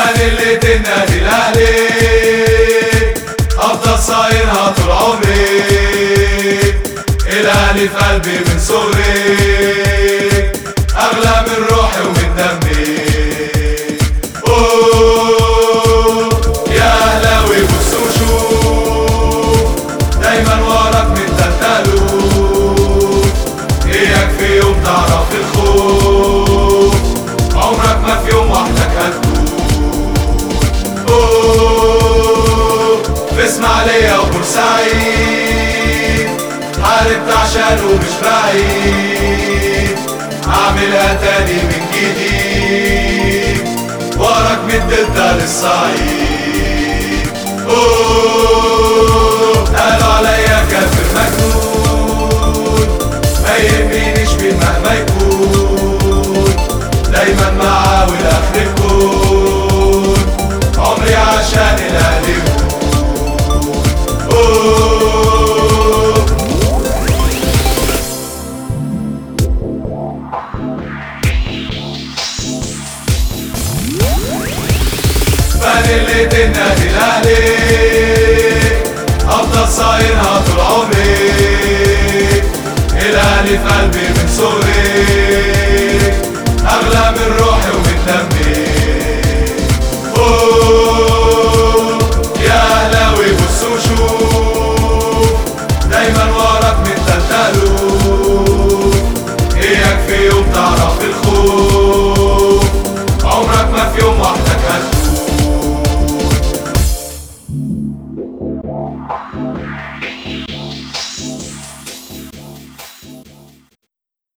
فانيلة النادي الاهلي افضل صايرها طول عمري الاهلي في قلبي من صغري اغلى من روحي ومن دمي أوه، يا اهلاوي بص وشوف دايما وراك من تلتلوف اياك في يوم تعرف الخوف عمرك ما في يوم وحدك هتكون أوه، في اسماعيلية وبورسعيد حاربت عشانه مش بعيد اعملها تاني من جديد وراك من الدلتا للصعيد أوه، قالوا عليا كافر مجنون ما يهمنيش مين مهما يكون دايما معاه والاخر الكون عمري عشان الاهلي يكون. أوه، فانيلة النادي الاهلي افضل صايرها طول عمري الاهلي في قلبي